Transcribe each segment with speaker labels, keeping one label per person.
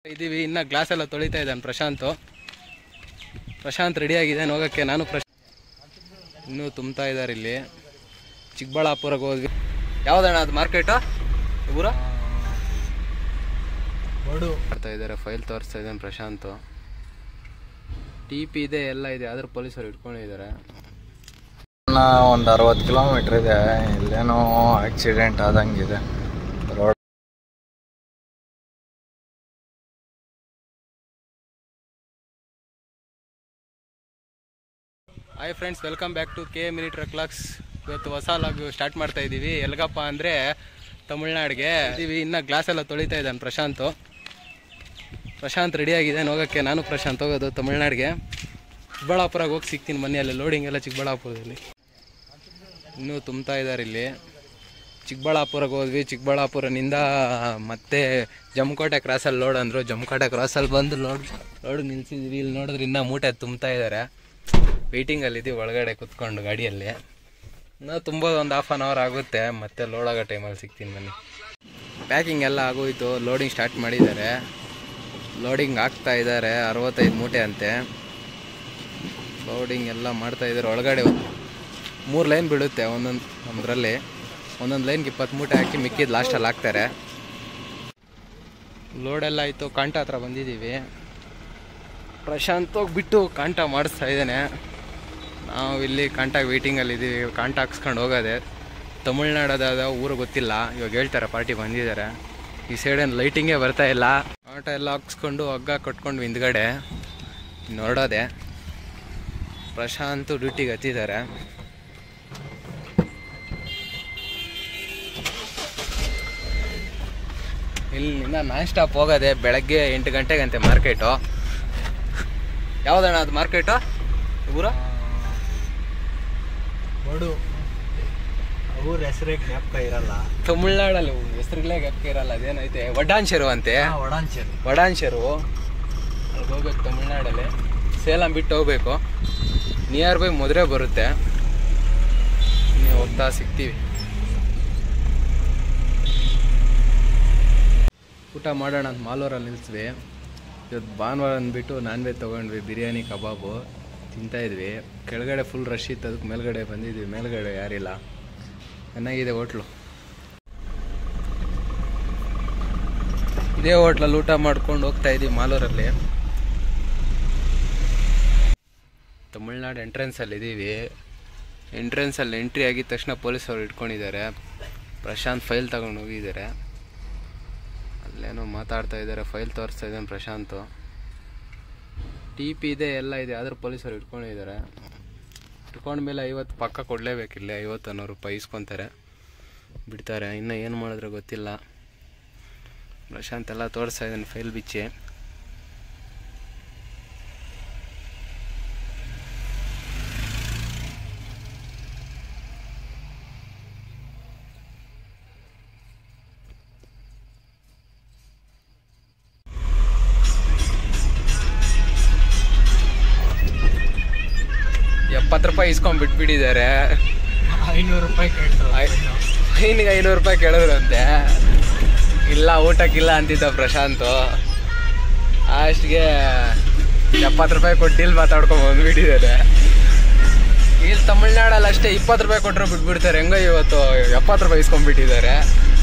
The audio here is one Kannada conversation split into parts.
Speaker 1: ಇದೀವಿ ಇನ್ನ ಗ್ಲಾಸ್ ಎಲ್ಲ ತೊಳಿತಾ ಇದ್ದಾನೆ ಪ್ರಶಾಂತ್ ಪ್ರಶಾಂತ್ ರೆಡಿ ಆಗಿದೆ ಹೋಗಕ್ಕೆ ನಾನು ಪ್ರಶ್ ಇನ್ನೂ ತುಂಬ್ತಾ ಇದ್ದಾರೆ ಇಲ್ಲಿ ಚಿಕ್ಕಬಳ್ಳಾಪುರಕ್ಕೆ ಹೋದ್ವಿ ಯಾವ್ದಣ್ಣ ಅದು ಮಾರ್ಕೆಟು ಊರ ಮಾಡ್ತಾ ಇದ್ದಾರೆ ಫೈಲ್ ತೋರಿಸ್ತಾ ಇದ್ದಾನೆ ಪ್ರಶಾಂತ್ ಟಿ ಪಿ ಇದೆ ಎಲ್ಲ ಇದೆ ಆದ್ರೂ ಪೊಲೀಸರು ಇಟ್ಕೊಂಡಿದ್ದಾರೆ
Speaker 2: ಒಂದು ಅರವತ್ತು ಕಿಲೋಮೀಟ್ರ್ ಇದೆ ಇಲ್ಲೇನೋ ಆಕ್ಸಿಡೆಂಟ್ ಆದಂಗಿದೆ road
Speaker 1: hi friends welcome back to K minute clocks ಇವತ್ತು ಹೊಸ ಲಾಗ್ ಸ್ಟಾರ್ಟ್ ಮಾಡ್ತಾ ಇದ್ದೀವಿ ಎಲ್ಗಪ್ಪ ಅಂದರೆ ತಮಿಳ್ನಾಡಿಗೆ ಇದೀವಿ ಇನ್ನು ಗ್ಲಾಸ್ ಎಲ್ಲ ತೊಳಿತಾ ಇದ್ದಾನೆ ಪ್ರಶಾಂತ್ ಪ್ರಶಾಂತ್ ರೆಡಿ ಆಗಿದೆ ಹೋಗೋಕ್ಕೆ ನಾನು ಪ್ರಶಾಂತ್ ಹೋಗೋದು ತಮಿಳ್ನಾಡಿಗೆ ಚಿಕ್ಕಬಳ್ಳಾಪುರಕ್ಕೆ ಹೋಗಿ ಸಿಗ್ತೀನಿ ಮನೆಯಲ್ಲಿ ಲೋಡಿಂಗ್ ಎಲ್ಲ ಚಿಕ್ಕಬಳ್ಳಾಪುರದಲ್ಲಿ ಇನ್ನೂ ತುಂಬ್ತಾ ಇದ್ದಾರೆ ಇಲ್ಲಿ ಚಿಕ್ಕಬಳ್ಳಾಪುರಕ್ಕೆ ಹೋದ್ವಿ ಚಿಕ್ಕಬಳ್ಳಾಪುರನಿಂದ ಮತ್ತೆ ಜಮಕೋಟೆ ಕ್ರಾಸಲ್ಲಿ ಲೋಡ್ ಅಂದರು ಜಮಕೋಟೆ ಕ್ರಾಸಲ್ಲಿ ಬಂದು ಲೋಡ್ ಲೋಡ್ ನಿಲ್ಸಿದ್ವಿ ಇಲ್ಲಿ ನೋಡಿದ್ರೆ ಇನ್ನೂ ಮೂಟೆ ತುಂಬ್ತಾ ಇದ್ದಾರೆ ವೆಯ್ಟಿಂಗಲ್ಲಿ ಇದ್ದೀವಿ ಒಳಗಡೆ ಕುತ್ಕೊಂಡು ಗಾಡಿಯಲ್ಲಿ ಇನ್ನೂ ತುಂಬೋದು ಒಂದು ಹಾಫ್ ಆನ್ ಅವರ್ ಆಗುತ್ತೆ ಮತ್ತೆ ಲೋಡ್ ಆಗೋ ಟೈಮಲ್ಲಿ ಸಿಗ್ತೀನಿ ಬನ್ನಿ ಪ್ಯಾಕಿಂಗ್ ಎಲ್ಲ ಆಗೋಯ್ತು ಲೋಡಿಂಗ್ ಸ್ಟಾರ್ಟ್ ಮಾಡಿದ್ದಾರೆ ಲೋಡಿಂಗ್ ಆಗ್ತಾ ಇದ್ದಾರೆ ಅರವತ್ತೈದು ಮೂಟೆ ಅಂತೆ ಲೋಡಿಂಗ್ ಎಲ್ಲ ಮಾಡ್ತಾ ಇದ್ದಾರೆ ಒಳಗಡೆ ಮೂರು ಲೈನ್ ಬೀಳುತ್ತೆ ಒಂದೊಂದು ನಮ್ಮದ್ರಲ್ಲಿ ಒಂದೊಂದು ಲೈನ್ಗೆ ಇಪ್ಪತ್ತು ಮೂಟೆ ಹಾಕಿ ಮಿಕ್ಕಿದ್ದು ಲಾಸ್ಟಲ್ಲಿ ಹಾಕ್ತಾರೆ ಲೋಡೆಲ್ಲ ಆಯಿತು ಕಾಂಟ ಹತ್ರ ಬಂದಿದ್ದೀವಿ ಪ್ರಶಾಂತ್ ಹೋಗ್ಬಿಟ್ಟು ಕಾಂಟ ಮಾಡಿಸ್ತಾ ಇದ್ದಾನೆ ನಾವು ಇಲ್ಲಿ ಕಾಂಟಾಗಿ ವೆಯ್ಟಿಂಗಲ್ಲಿ ಇದ್ದೀವಿ ಕಾಂಟ ಹಾಕ್ಸ್ಕೊಂಡು ಹೋಗೋದೆ ತಮಿಳ್ನಾಡದಾದ ಊರು ಗೊತ್ತಿಲ್ಲ ಇವಾಗ ಹೇಳ್ತಾರೆ ಪಾರ್ಟಿ ಬಂದಿದ್ದಾರೆ ಈ ಸೈಡೇನು ಲೈಟಿಂಗೇ ಬರ್ತಾ ಇಲ್ಲ ಕಾಂಟ ಎಲ್ಲ ಹಾಕ್ಸ್ಕೊಂಡು ಹಗ್ಗ ಕಟ್ಕೊಂಡು ಹಿಂದ್ಗಡೆ ನೋಡೋದೆ ಪ್ರಶಾಂತ್ ಡ್ಯೂಟಿಗೆ ಹತ್ತಿದ್ದಾರೆ ಇಲ್ಲಿಂದ ನಾನ್ ಸ್ಟಾಪ್ ಹೋಗೋದೆ ಬೆಳಗ್ಗೆ ಎಂಟು ಗಂಟೆಗಂತೆ ಮಾರ್ಕೆಟು ಯಾವ್ದಣ್ಣ ಅದು ಮಾರ್ಕೆಟು ಊರ
Speaker 2: ಬಡು ಊರ ಹೆಸರೇ ಜ್ಞಾಪಕ ಇರಲ್ಲ
Speaker 1: ತಮಿಳ್ನಾಡಲ್ಲಿ ಹೆಸರುಗಳೇ ಗಪ್ಪ ಇರಲ್ಲ ಅದೇನೈತೆ ವಡ್ಡಾನ್ಶೆರು ಅಂತೆ
Speaker 2: ಒಡಾಂಚೇರಿ
Speaker 1: ವಡಾನ್ಶೆರು ಅಲ್ಲಿಗೆ ಹೋಗ್ಬೇಕು ತಮಿಳ್ನಾಡಲ್ಲಿ ಸೇಲಂ ಬಿಟ್ಟು ಹೋಗ್ಬೇಕು ನಿಯರ್ ಬೈ ಮದುವೆ ಬರುತ್ತೆ ನೀವು ಹೋಗ್ತಾ ಸಿಗ್ತೀವಿ ಊಟ ಮಾಡೋಣ ಅಂತ ಮಾಲೂರಲ್ಲಿ ನಿಲ್ಸಿದ್ವಿ ಇವತ್ತು ಭಾನುವಾರ ಅಂದ್ಬಿಟ್ಟು ನಾನ್ ವೆಜ್ ತೊಗೊಂಡ್ವಿ ಬಿರಿಯಾನಿ ಕಬಾಬು ತಿಂತಾ ಇದ್ವಿ ಕೆಳಗಡೆ ಫುಲ್ ರಶ್ ಇತ್ತು ಅದಕ್ಕೆ ಮೇಲ್ಗಡೆ ಬಂದಿದ್ವಿ ಮೇಲ್ಗಡೆ ಯಾರಿಲ್ಲ ಚೆನ್ನಾಗಿದೆ ಹೋಟ್ಲು ಇದೇ ಹೋಟ್ಲಲ್ಲಿ ಊಟ ಮಾಡ್ಕೊಂಡು ಹೋಗ್ತಾ ಇದ್ದೀವಿ ಮಾಲೂರಲ್ಲಿ ತಮಿಳ್ನಾಡು ಎಂಟ್ರೆನ್ಸಲ್ಲಿ ಇದ್ದೀವಿ ಎಂಟ್ರೆನ್ಸಲ್ಲಿ ಎಂಟ್ರಿ ಆಗಿದ ತಕ್ಷಣ ಪೊಲೀಸವ್ರು ಇಟ್ಕೊಂಡಿದ್ದಾರೆ ಪ್ರಶಾಂತ್ ಫೈಲ್ ತಗೊಂಡು ಹೋಗಿದ್ದಾರೆ ಅಲ್ಲೇನೋ ಮಾತಾಡ್ತಾ ಇದ್ದಾರೆ ಫೈಲ್ ತೋರಿಸ್ತಾ ಇದ್ದಾನೆ ಪ್ರಶಾಂತ್ ಟಿ ಪಿ ಇದೆ ಎಲ್ಲ ಇದೆ ಆದರೂ ಪೊಲೀಸರು ಇಟ್ಕೊಂಡಿದ್ದಾರೆ ಇಟ್ಕೊಂಡ್ಮೇಲೆ ಐವತ್ತು ಪಕ್ಕ ಕೊಡಲೇಬೇಕಿಲ್ಲ ಐವತ್ತು ಅನ್ನೋ ರೂಪಾಯಿ ಇಸ್ಕೊತಾರೆ ಬಿಡ್ತಾರೆ ಇನ್ನು ಏನು ಮಾಡಿದ್ರೆ ಗೊತ್ತಿಲ್ಲ ಪ್ರಶಾಂತ್ ಎಲ್ಲ ತೋರಿಸ್ತಾ ಇದ್ದಾನೆ ಫೈಲ್ ಬಿಚ್ಚಿ ಎಪ್ಪತ್ತು ರೂಪಾಯಿ ಇಸ್ಕೊಂಡ್ ಬಿಟ್ಬಿಟ್ಟಿದ್ದಾರೆ
Speaker 2: ಐನೂರು ರೂಪಾಯಿ ಕೇಳ್ತು
Speaker 1: ಫೈನಿಗೆ ಐನೂರು ರೂಪಾಯಿ ಕೇಳಿದ್ರಂತೆ ಇಲ್ಲ ಊಟಕ್ಕಿಲ್ಲ ಅಂತಿದ್ದ ಪ್ರಶಾಂತ್ ಅಷ್ಟಿಗೆ ಎಪ್ಪತ್ತು ರೂಪಾಯಿ ಕೊಟ್ಟು ಇಲ್ಲಿ ಮಾತಾಡ್ಕೊಂಡು ಬಂದ್ಬಿಟ್ಟಿದ್ದಾರೆ ಇಲ್ಲಿ ತಮಿಳ್ನಾಡಲ್ಲಿ ಅಷ್ಟೇ ಇಪ್ಪತ್ತು ರೂಪಾಯಿ ಕೊಟ್ಟರು ಬಿಟ್ಬಿಡ್ತಾರೆ ಹೆಂಗೋ ಇವತ್ತು ಎಪ್ಪತ್ತು ರೂಪಾಯಿ ಇಸ್ಕೊಂಡ್ಬಿಟ್ಟಿದ್ದಾರೆ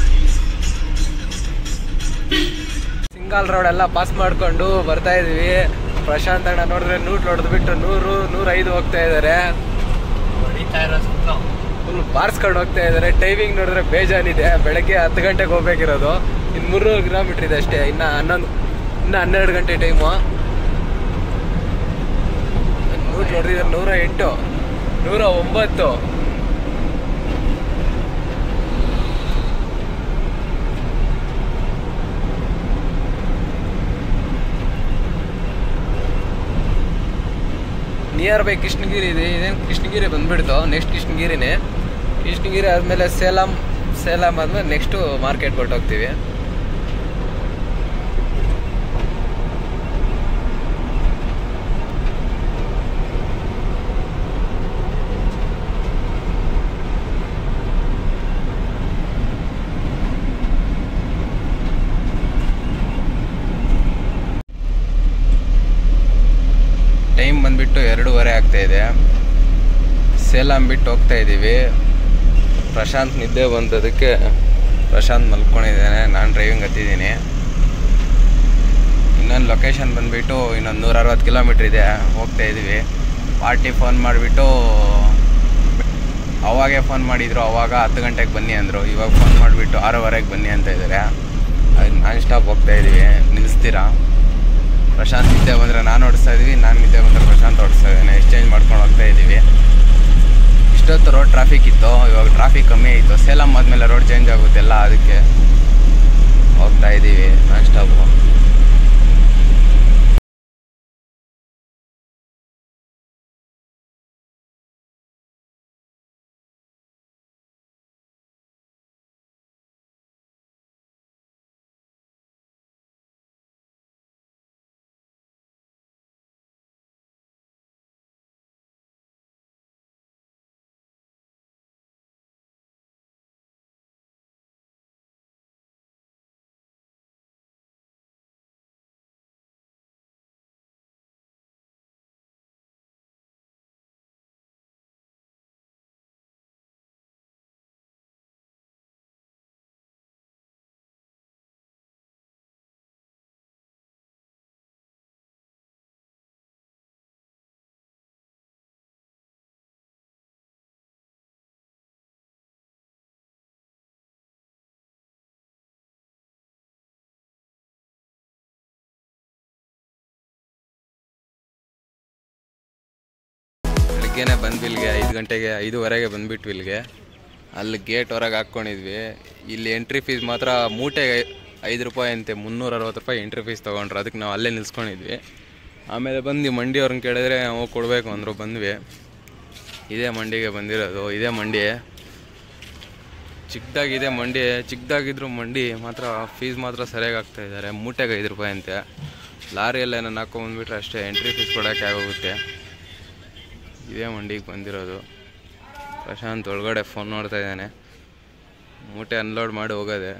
Speaker 1: ಸಿಂಗಲ್ ರೋಡ್ ಎಲ್ಲ ಪಾಸ್ ಮಾಡ್ಕೊಂಡು ಬರ್ತಾ ಇದೀವಿ ಪ್ರಶಾಂತ್ ಅಣ್ಣ ನೋಡಿದ್ರೆ ನೂಟ್ ಹೊಡೆದ್ಬಿಟ್ಟು ನೂರು ನೂರೈದು ಹೋಗ್ತಾ ಇದ್ದಾರೆ
Speaker 2: ಹೊಡಿತಾ ಇರೋ ಸುತ್ತ
Speaker 1: ಫುಲ್ ಬಾರ್ಸ್ಕೊಂಡು ಹೋಗ್ತಾ ಇದ್ದಾರೆ ಟೈಮಿಂಗ್ ನೋಡಿದ್ರೆ ಬೇಜಾನಿದೆ ಬೆಳಗ್ಗೆ ಹತ್ತು ಗಂಟೆಗೆ ಹೋಗ್ಬೇಕಿರೋದು ಇನ್ನು ಮೂರು ಕಿಲೋಮೀಟರ್ ಇದೆ ಅಷ್ಟೇ ಇನ್ನು ಹನ್ನೊಂದು ಇನ್ನು ಹನ್ನೆರಡು ಗಂಟೆ ಟೈಮು ನೂಟ್ ನೋಡಿದ್ರೆ ನೂರ ಎಂಟು ನೂರ ಒಂಬತ್ತು ನಿಯರ್ ಬೈ ಕೃಷ್ಣಗಿರಿ ಇದೆ ಇದೇನು ಕೃಷ್ಣಗಿರಿ ಬಂದ್ಬಿಡ್ತು ನೆಕ್ಸ್ಟ್ ಕೃಷ್ಣಗಿರಿನೇ ಕೃಷ್ಣಗಿರಿ ಆದಮೇಲೆ ಸೇಲಂ ಸೇಲಂ ಆದಮೇಲೆ ನೆಕ್ಸ್ಟು ಮಾರ್ಕೆಟ್ ಹೊರಟೋಗ್ತೀವಿ ಬಂದುಬಿಟ್ಟು ಎರಡೂವರೆ ಆಗ್ತಾ ಇದೆ ಸೇಲಂ ಬಿಟ್ಟು ಹೋಗ್ತಾ ಇದ್ದೀವಿ ಪ್ರಶಾಂತ್ ನಿದ್ದೆ ಬಂದದಕ್ಕೆ ಪ್ರಶಾಂತ್ ಮಲ್ಕೊಂಡಿದ್ದಾನೆ ನಾನು ಡ್ರೈವಿಂಗ್ ಹತ್ತಿದ್ದೀನಿ ಇನ್ನೊಂದು ಲೊಕೇಶನ್ ಬಂದುಬಿಟ್ಟು ಇನ್ನೊಂದು ನೂರ ಅರವತ್ತು ಕಿಲೋಮೀಟ್ರ್ ಇದೆ ಹೋಗ್ತಾ ಇದ್ದೀವಿ ಪಾರ್ಟಿ ಫೋನ್ ಮಾಡಿಬಿಟ್ಟು ಅವಾಗೇ ಫೋನ್ ಮಾಡಿದ್ರು ಅವಾಗ ಹತ್ತು ಗಂಟೆಗೆ ಬನ್ನಿ ಅಂದರು ಇವಾಗ ಫೋನ್ ಮಾಡಿಬಿಟ್ಟು ಆರೂವರೆಗೆ ಬನ್ನಿ ಅಂತ ಇದ್ದಾರೆ ಅದಕ್ಕೆ ನಾನ್ ಸ್ಟಾಪ್ ಹೋಗ್ತಾ ಇದ್ದೀವಿ ನಿಲ್ಲಿಸ್ತೀರಾ ಪ್ರಶಾಂತ್ ನಿದ್ದೆ ಬಂದರೆ ನಾನು ಓಡಿಸ್ತಾ ಇದ್ದೀವಿ ನಾನು ನಿದ್ದೆ ಬಂದರೆ ಪ್ರಶಾಂತ್ ಓಡಿಸ್ತಾ ಇದ್ದಾನೆ ಎಕ್ಸ್ಚೇಂಜ್ ಮಾಡ್ಕೊಂಡು ಹೋಗ್ತಾ ಇದ್ದೀವಿ ಇಷ್ಟೊತ್ತು ರೋಡ್ ಟ್ರಾಫಿಕ್ ಇತ್ತು ಇವಾಗ ಟ್ರಾಫಿಕ್ ಕಮ್ಮಿ ಇತ್ತು ಸೇಲಂ ಆದಮೇಲೆ ರೋಡ್ ಚೇಂಜ್ ಆಗುತ್ತೆಲ್ಲ ಅದಕ್ಕೆ ಹೋಗ್ತಾ ಇದ್ದೀವಿ ನಾನ್ ಸ್ಟಾಪು ಬೆಳಗ್ಗೆನೆ ಬಂದ್ವಿ ಇಲ್ಲಿಗೆ ಐದು ಗಂಟೆಗೆ ಐದುವರೆಗೆ ಬಂದ್ಬಿಟ್ವಿ ಇಲ್ಲಿಗೆ ಅಲ್ಲಿ ಗೇಟ್ ಹೊರಗೆ ಹಾಕ್ಕೊಂಡಿದ್ವಿ ಇಲ್ಲಿ ಎಂಟ್ರಿ ಫೀಸ್ ಮಾತ್ರ ಮೂಟೆಗೆ ಐದು ರೂಪಾಯಿ ಅಂತೆ ಮುನ್ನೂರ ಅರವತ್ತು ರೂಪಾಯಿ ಎಂಟ್ರಿ ಫೀಸ್ ತೊಗೊಂಡ್ರು ಅದಕ್ಕೆ ನಾವು ಅಲ್ಲೇ ನಿಲ್ಸ್ಕೊಂಡಿದ್ವಿ ಆಮೇಲೆ ಬಂದು ಮಂಡಿ ಅವ್ರನ್ನ ಕೇಳಿದ್ರೆ ನಾವು ಕೊಡಬೇಕು ಅಂದರು ಬಂದ್ವಿ ಇದೇ ಮಂಡಿಗೆ ಬಂದಿರೋದು ಇದೇ ಮಂಡಿ ಚಿಕ್ಕದಾಗಿದೆ ಮಂಡಿ ಚಿಕ್ಕದಾಗಿದ್ರು ಮಂಡಿ ಮಾತ್ರ ಫೀಸ್ ಮಾತ್ರ ಸರಿಯಾಗಿ ಆಗ್ತಾ ಇದ್ದಾರೆ ಮೂಟೆಗೆ ಐದು ರೂಪಾಯಿ ಅಂತೆ ಲಾರಿಯಲ್ಲೇ ನಾನು ಹಾಕೊಂಬಂದ್ಬಿಟ್ರೆ ಅಷ್ಟೇ ಎಂಟ್ರಿ ಫೀಸ್ ಕೊಡೋಕ್ಕೆ ಆಗೋಗುತ್ತೆ ಇದೇ ಮಂಡಿಗೆ ಬಂದಿರೋದು ಪ್ರಶಾಂತ್ ಒಳಗಡೆ ಫೋನ್ ನೋಡ್ತಾ ಇದ್ದಾನೆ ಮೂಟೆ ಅನ್ಲೋಡ್ ಮಾಡಿ ಹೋಗೋದೆ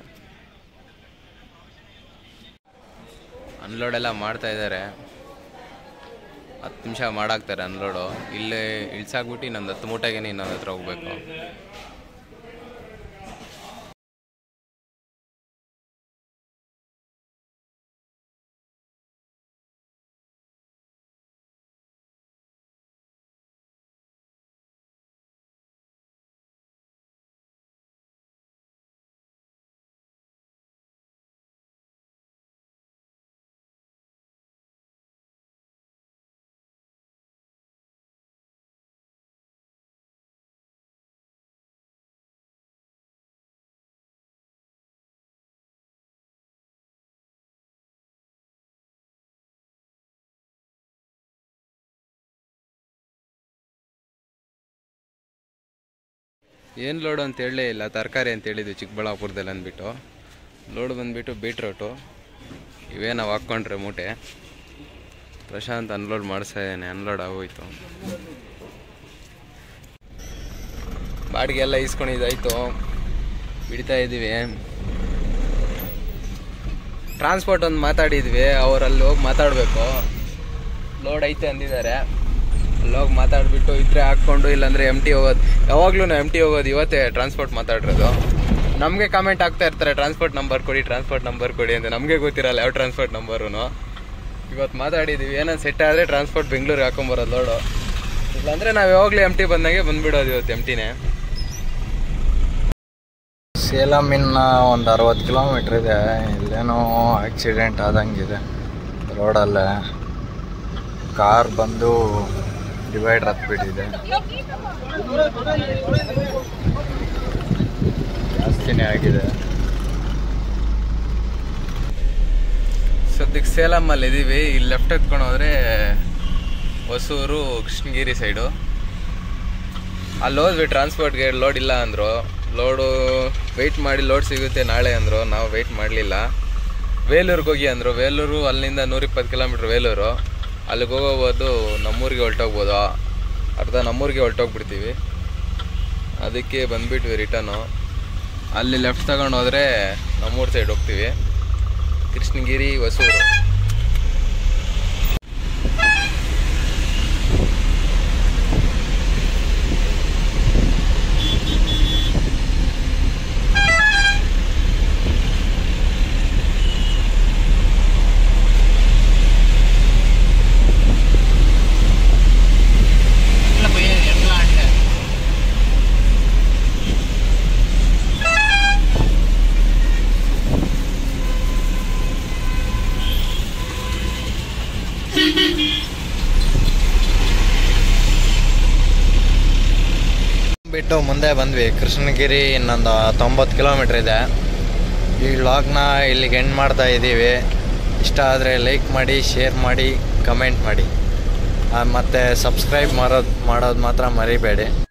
Speaker 1: ಅನ್ಲೋಡ್ ಎಲ್ಲ ಮಾಡ್ತಾ ಇದ್ದಾರೆ ಹತ್ತು ನಿಮಿಷ ಮಾಡಾಕ್ತಾರೆ ಅನ್ಲೋಡು ಇಲ್ಲೇ ಇಳ್ಸಾಕ್ಬಿಟ್ಟು ಇನ್ನೊಂದು ಹತ್ತು ಮೂಟೆಗೆ ಇನ್ನೊಂದು ಹತ್ರ ಹೋಗ್ಬೇಕು ಏನು ಲೋಡು ಅಂತ ಹೇಳಲೇ ಇಲ್ಲ ತರಕಾರಿ ಅಂತ ಹೇಳಿದ್ವಿ ಚಿಕ್ಕಬಳ್ಳಾಪುರದಲ್ಲಿ ಅಂದ್ಬಿಟ್ಟು ಲೋಡ್ ಬಂದುಬಿಟ್ಟು ಬೀಟ್ರೋಟು ಇವೇ ನಾವು ಹಾಕ್ಕೊಂಡ್ರೆ ಮೂಟೆ ಪ್ರಶಾಂತ್ ಅನ್ಲೋಡ್ ಮಾಡಿಸ್ತಾ ಇದ್ದಾನೆ ಅನ್ಲೋಡ್ ಆಗೋಯ್ತು ಬಾಡಿಗೆ ಎಲ್ಲ ಇಸ್ಕೊಂಡಿದ್ದಾಯ್ತು ಬಿಡ್ತಾ ಇದ್ದೀವಿ ಟ್ರಾನ್ಸ್ಪೋರ್ಟ್ ಒಂದು ಮಾತಾಡಿದ್ವಿ ಅವರಲ್ಲಿ ಹೋಗಿ ಮಾತಾಡಬೇಕು ಲೋಡ್ ಐತೆ ಅಂದಿದ್ದಾರೆ ಅಲ್ಲಿ ಹೋಗಿ ಮಾತಾಡ್ಬಿಟ್ಟು ಇದ್ರೆ ಹಾಕ್ಕೊಂಡು ಇಲ್ಲಾಂದ್ರೆ ಎಮ್ ಟಿ ಹೋಗೋದು ಯಾವಾಗ್ಲೂ ಎಮ್ ಟಿ ಹೋಗೋದು ಇವತ್ತೇ ಟ್ರಾನ್ಸ್ಪೋರ್ಟ್ ಮಾತಾಡಿರೋದು ನಮಗೆ ಕಾಮೆಂಟ್ ಆಗ್ತಾ ಇರ್ತಾರೆ ಟ್ರಾನ್ಸ್ಪೋರ್ಟ್ ನಂಬರ್ ಕೊಡಿ ಟ್ರಾನ್ಸ್ಪೋರ್ಟ್ ನಂಬರ್ ಕೊಡಿ ಅಂತ ನಮಗೆ ಗೊತ್ತಿರಲ್ಲ ಯಾವ ಟ್ರಾನ್ಸ್ಪೋರ್ಟ್ ನಂಬರು ಇವತ್ತು ಮಾತಾಡಿದ್ದೀವಿ ಏನೋ ಸೆಟ್ ಆದರೆ ಟ್ರಾನ್ಸ್ಪೋರ್ಟ್ ಬೆಂಗಳೂರಿಗೆ ಹಾಕೊಂಬರೋದು ಲೋಡು ಇಲ್ಲಾಂದ್ರೆ ನಾವು ಯಾವಾಗಲೂ ಎಮ್ ಟಿ ಬಂದಾಗೆ ಬಂದ್ಬಿಡೋದು ಇವತ್ತು ಎಮ್ ಟಿನೇ
Speaker 2: ಸೇಲಮಿನ್ನ ಒಂದು ಅರವತ್ತು ಕಿಲೋಮೀಟ್ರ್ ಇದೆ ಇಲ್ಲೇನೋ ಆಕ್ಸಿಡೆಂಟ್ ಆದಂಗಿದೆ ರೋಡಲ್ಲೇ ಕಾರ್ ಬಂದು ಡಿವೈಡರ್ ಹತ್ಬಿಟ್ಟಿದೆ ಜಾಸ್ತಿನೇ ಆಗಿದೆ
Speaker 1: ಸದ್ಯಕ್ಕೆ ಸೇಲಮ್ಮಲ್ಲಿ ಇದ್ದೀವಿ ಇಲ್ಲಿ ಲೆಫ್ಟ್ ಎತ್ಕೊಂಡು ಹೋದ್ರೆ ಹೊಸೂರು ಕೃಷ್ಣಗಿರಿ ಸೈಡು ಅಲ್ಲಿ ಹೋದ್ವಿ ಟ್ರಾನ್ಸ್ಪೋರ್ಟ್ಗೆ ಲೋಡ್ ಇಲ್ಲ ಅಂದರು ಲೋಡು ವೆಯ್ಟ್ ಮಾಡಿ ಲೋಡ್ ಸಿಗುತ್ತೆ ನಾಳೆ ಅಂದರು ನಾವು ವೆಯ್ಟ್ ಮಾಡಲಿಲ್ಲ ವೇಲೂರಿಗೆ ಹೋಗಿ ಅಂದರು ವೇಲೂರು ಅಲ್ಲಿಂದ ನೂರಿಪ್ಪತ್ತು ಕಿಲೋಮೀಟ್ರ್ ವೇಲೂರು ಅಲ್ಲಿಗೆ ಹೋಗೋಬೋದು ನಮ್ಮೂರಿಗೆ ಹೊರಟೋಗ್ಬೋದು ಅರ್ಧ ನಮ್ಮೂರಿಗೆ ಹೊರಟೋಗ್ಬಿಡ್ತೀವಿ ಅದಕ್ಕೆ ಬಂದ್ಬಿಟ್ವಿ ರಿಟರ್ನು ಅಲ್ಲಿ ಲೆಫ್ಟ್ ತಗೊಂಡು ಹೋದರೆ ನಮ್ಮೂರು ಸೈಡ್ ಹೋಗ್ತೀವಿ ಕೃಷ್ಣಗಿರಿ ಹೊಸೂರು
Speaker 2: ಬಿಟ್ಟು ಮುಂದೆ ಬಂದ್ವಿ ಕೃಷ್ಣಗಿರಿ ಇನ್ನೊಂದು ತೊಂಬತ್ತು ಕಿಲೋಮೀಟ್ರ್ ಇದೆ ಈ ವ್ಲಾಗ್ನ ಇಲ್ಲಿಗೆ ಎಂಡ್ ಮಾಡ್ತಾ ಇದ್ದೀವಿ ಇಷ್ಟ ಆದರೆ ಲೈಕ್ ಮಾಡಿ ಶೇರ್ ಮಾಡಿ ಕಮೆಂಟ್ ಮಾಡಿ ಮತ್ತು ಸಬ್ಸ್ಕ್ರೈಬ್ ಮಾಡೋದು ಮಾಡೋದು ಮಾತ್ರ ಮರಿಬೇಡಿ